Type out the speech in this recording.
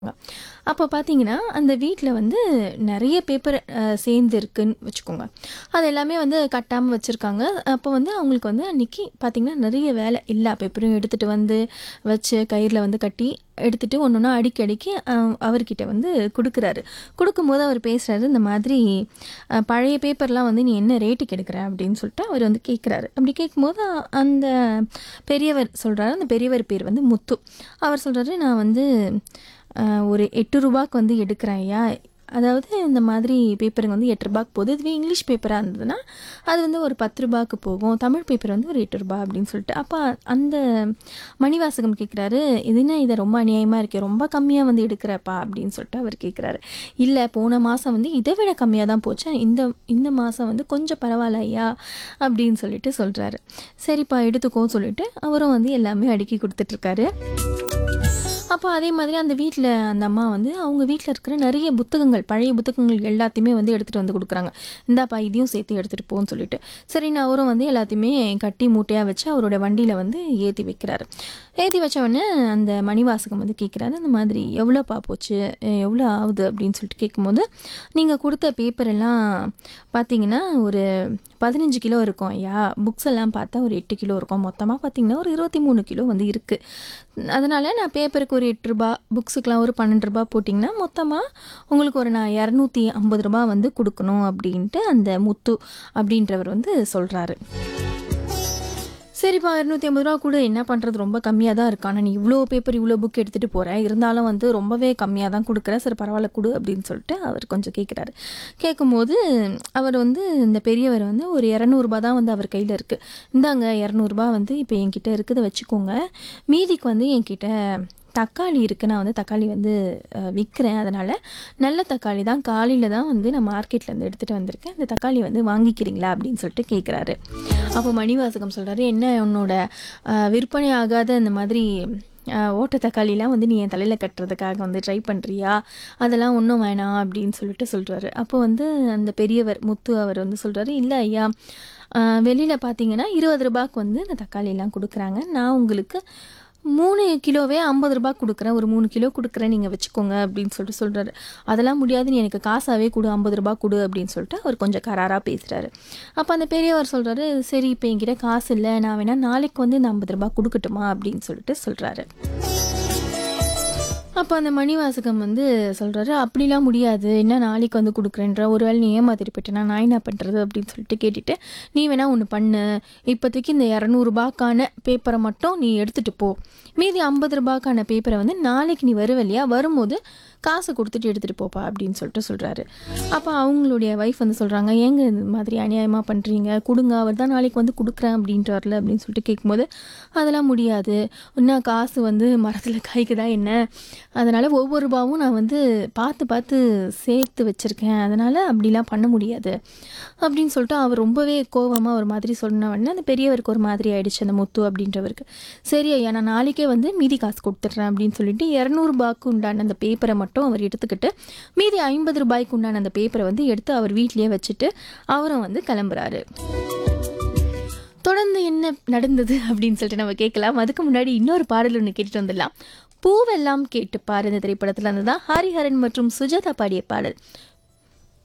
அப்போ பார்த்தீங்கன்னா, அந்த வீட்ல வந்து நெறைய பேப்பர் அ சேர்ந்து இருக்குன்னு வச்சுக்கோங்க. அது எல்லாமே வந்து கட்டாம வச்சிருக்காங்க. அப்போ வந்து அவங்களுக்கு வந்து அன்னைக்கு பார்த்தீங்கன்னா, நெறைய வேலை. எல்லா பேப்பரையும் எடுத்துட்டு வந்து வச்சு கயிறுல வந்து கட்டி, எடுத்துட்டு ஒண்ணொண்ணா அடுக்கி அடுக்கி அ அவர்கிட்ட வந்து குடுக்குறாரு. குடுக்கும்போது அவர் பேசுறாரு, இந்த மாதிரி அ "பழைய பேப்பர்லாம் வந்து நீ என்ன ரேட்டுக்கு எடுக்குற?" அப்படின்னு சொல்லிட்டு அவர் வந்து கேட்குறாரு. அப்படி கேட்கும்போது அந்த பெரியவர் சொல்றாரு. அந்த பெரியவர் பேர் வந்து முத்து. அவர் சொல்றாரு, "நான் வந்து அ ஒரு ரூ. 8க்கு வந்து எடுக்கிறேன் ஐயா. அதாவது இந்த மாதிரி பேப்பருங்க வந்து ரூ. 8க்கு போகுது. இதுவே இங்கிலீஷ் பேப்பரா இருந்ததுன்னா, அது வந்து ஒரு ரூ. 10க்கு போகும். தமிழ் பேப்பர் வந்து ஒரு ரூ. 8 அப்படின்னு சொல்லிட்டு. அப்ப அந்த மணிவாசகம் கேட்குறாரு, "இது என்ன இது ரொம்ப அநியாயமா இருக்கே! ரொம்ப கம்மியா வந்து எடுக்கிறப்பா" அப்படின்னு சொல்லிட்டு அவர் கேட்குறாரு. "இல்ல போன மாசம் வந்து இத விட கம்மியா தான் போச்சு. இந்த இந்த மாசம் வந்து கொஞ்சம் பரவால்ல ஐயா" அப்படின்னு சொல்லிட்டு சொல்றாரு. "சரிப்பா எடுத்துக்கோன்னு" சொல்லிட்டு அவரும் வந்து எல்லாமே அடுக்கி குடுத்துட்டுருக்காரு. அப்போ அதே மாதிரி அந்த வீட்ல அந்த அம்மா வந்து அவங்க வீட்ல இருக்கிற நெறைய புத்தகங்கள், பழைய புத்தகங்கள் எல்லாத்தையுமே வந்து எடுத்துட்டு வந்து குடுக்குறாங்க. "இந்தாப்பா இதையும் சேர்த்து எடுத்துட்டு போன்னு" சொல்லிட்டு. சரின்னு அவரும் வந்து எல்லாத்தையுமே கட்டி மூட்டையா வச்சு அவரோட வண்டியில வந்து ஏத்தி வைக்கிறாரு. ஏத்தி வச்ச உடனே அந்த மணிவாசகம் வந்து கேட்குறாரு, "இந்த மாதிரி எவ்வளோப்பா போச்சு? எவ்வளோ ஆகுது?" அப்படின்னு சொல்லிட்டு கேட்கும்போது, "நீங்க குடுத்த பேப்பர் எல்லாம் பார்த்தீங்கன்னா, ஒரு 15 கிலோ இருக்கும் ஐயா. புக்ஸ் எல்லாம் பார்த்தா ஒரு 8 கிலோ இருக்கும். மொத்தமா பார்த்தீங்கன்னா, ஒரு 23 கிலோ வந்து இருக்கு. அதனால நான் பேப்பருக்கு ஒரு ரூ. 8 புக்ஸுக்கெல்லாம் ஒரு ரூ. 12 போட்டிங்கன்னா, மொத்தமா உங்களுக்கு ஒரு நான் ரூ. 250 வந்து குடுக்கணும்" அப்படின்ட்டு அந்த முத்து அப்படின்றவர் வந்து சொல்றாரு. "சரிப்பா ரூ. 250 குடு. என்ன பண்றது? ரொம்ப கம்மியா தான் இருக்கு. ஆனா நீ இவ்ளோ பேப்பர், இவ்ளோ புக் எடுத்துட்டு போற. இருந்தாலும் வந்து ரொம்பவே கம்மியா தான் குடுக்குற. சரி பரவால்ல குடு" அப்படின்னு சொல்லிட்டு அவர் கொஞ்சம் கேட்குறாரு. கேட்கும்போது அவர் வந்து இந்த பெரியவர் வந்து ஒரு ரூ. 200 தான் வந்து அவர் கையில இருக்கு. "இந்தாங்க ரூ. 200 வந்து இப்ப என்கிட்ட இருக்கு. இத வச்சுக்கோங்க. மீதிக்கு வந்து என்கிட்ட தக்காளி இருக்கு. நான் வந்து தக்காளி வந்து அ விக்கிறேன். அதனால நல்ல தக்காளி தான். காலையில தான் வந்து நான் மார்க்கெட்லேருந்து எடுத்துட்டு வந்திருக்கேன். அந்த தக்காளி வந்து வாங்கிக்கிறீங்களா?" அப்படின்னு சொல்லிட்டு கேட்குறாரு. அப்போ மணிவாசகம் சொல்றாரு, "என்ன உன்னோட அ விற்பனை ஆகாத இந்த மாதிரி அ ஓட்ட தக்காளிலாம் வந்து நீ என் தலையில கட்டுறதுக்காக வந்து ட்ரை பண்றியா? அதெல்லாம் ஒண்ணும் வேணாம்" அப்படின்னு சொல்லிட்டு சொல்றாரு. அப்போ வந்து அந்த பெரியவர் முத்து அவர் வந்து சொல்றாரு, "இல்ல ஐயா, அ வெளியில பார்த்தீங்கன்னா ரூ. 20க்கு வந்து இந்த தக்காளிலாம் குடுக்குறாங்க. நான் உங்களுக்கு 3 கிலோவே ரூ. 50 குடுக்குறேன். ஒரு 3 கிலோ குடுக்குறேன். நீங்க வச்சுக்கோங்க" அப்படின்னு சொல்லிட்டு சொல்றாரு. "அதெல்லாம் முடியாது. நீ எனக்கு காசாவே குடு. ரூ. 50 குடு" அப்படின்னு சொல்லிட்டு அவர் கொஞ்சம் கராரா பேசுறாரு. அப்ப அந்த பெரியவர் சொல்றாரு, "சரி இப்ப என்கிட்ட காசு இல்ல. நான் வேணா நாளைக்கு வந்து இந்த ரூ. 50 குடுக்கட்டுமா?" அப்படின்னு சொல்லிட்டு சொல்றாரு. அப்ப அந்த மணிவாசகம் வந்து சொல்றாரு, "அப்படிலாம் முடியாது. என்ன நாளைக்கு வந்து குடுக்குறேன்ற. ஒரு வேளை நீ ஏமாத்திட்டு போயிட்டேன்னா நான் என்ன பண்றது?" அப்படின்னு சொல்லிட்டு கேட்டுட்டு, "நீ வேணா ஒண்ணு பண்ணு. இப்போதைக்கு இந்த ரூ. 200க்கான பேப்பர மட்டும் நீ எடுத்துட்டு போ. மீதி ரூ. 50க்கான பேப்பர வந்து நாளைக்கு நீ வருவ இல்லையா? வரும்போது காசு குடுத்துட்டு எடுத்துட்டு போப்பா" அப்படின்னு சொல்லிட்டு சொல்றாரு. அப்ப அவங்களுடைய வைஃப் வந்து சொல்றாங்க, "ஏங்க இந்த மாதிரி அநியாயமா பண்றீங்க? குடுங்க. அவர் தான் நாளைக்கு வந்து குடுக்குறேன் அப்படின்றார்ல" அப்படின்னு சொல்லிட்டு கேட்கும்போது, "அதெல்லாம் முடியாது. என்ன காசு வந்து மரத்துல காய்க்குதா என்ன? அதனால ஒவ்வொரு ரூபாவும் நான் வந்து பார்த்து பார்த்து சேர்த்து வச்சிருக்கேன். அதனால அப்படிலாம் பண்ண முடியாது" அப்படின்னு சொல்லிட்டு அவர் ரொம்பவே கோவமா ஒரு மாதிரி சொன்ன உடனே அந்த பெரியவருக்கு ஒரு மாதிரி ஆயிடுச்சு அந்த முத்து அப்படின்றவருக்கு. "சரி ஐயா, நான் நாளைக்கே வந்து மீதி காசு குடுத்துடுறேன்" அப்படின்னு சொல்லிட்டு ரூ. 200க்கு உண்டான அந்த பேப்பர மட்டும் அவர் எடுத்துக்கிட்டு, மீதி ரூ. 50க்கு உண்டான அந்த பேப்பர வந்து எடுத்து அவர் வீட்லயே வச்சுட்டு அவரும் வந்து கிளம்புறாரு. தொடர்ந்து என்ன நடந்தது அப்படின்னு சொல்லிட்டு நம்ம கேட்கலாம். அதுக்கு முன்னாடி இன்னொரு பாடல் ஒண்ணு கேட்டுட்டு வந்துடலாம். "பூவெல்லாம் கேட்டுப்பார்" இந்த திரைப்படத்துல இருந்து தான் ஹரிஹரன் மற்றும் சுஜாதா பாடிய பாடல்.